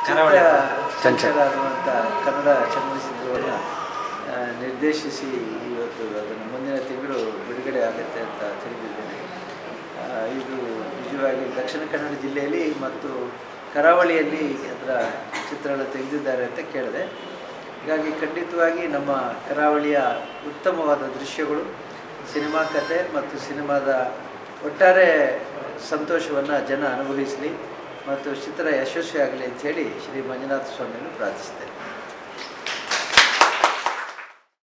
ಕರಾವಳಿ ಚಂಚಲ. ಅನ್ನುವಂಥ ಕನ್ನಡ ಚಲನಚಿತ್ರವನ್ನು ಆ, ನಿರ್ದೇಶಿಸಿ ಇವತ್ತು ಅದನ್ನು ಮುಂದಿನ ತಿಂಗಳು ಬಿಡುಗಡೆ ಆಗುತ್ತೆ ಅಂತ ತಿಳಿದಿದ್ದೇನೆ ಆ, ಇದು ನಿಜವಾಗಿ ದಕ್ಷಿಣ ಕನ್ನಡ ಜಿಲ್ಲೆಯಲ್ಲಿ ಮತ್ತು ಕರಾವಳಿಯಲ್ಲಿ ಅದರ ಚಿತ್ರಣ ತೆಗೆದಿದ್ದಾರೆ ಅಂತ ಕೇಳಿದೆ ಹೀಗಾಗಿ ಖಂಡಿತವಾಗಿ ನಮ್ಮ ಕರಾವಳಿಯ ಉತ್ತಮವಾದ ದೃಶ್ಯಗಳು ಸಿನಿಮಾ ಕಥೆ ಮತ್ತು ಸಿನಿಮಾದ ಒಟ್ಟಾರೆ ಸಂತೋಷವನ್ನು ಜನ ಅನುಭವಿಸಲಿ ಮತ್ತು ಚಿತ್ರ ಯಶಸ್ವಿಯಾಗಲಿ ಅಂಥೇಳಿ ಶ್ರೀ ಮಂಜುನಾಥ ಸ್ವಾಮಿಯನ್ನು ಪ್ರಾರ್ಥಿಸ್ತೇನೆ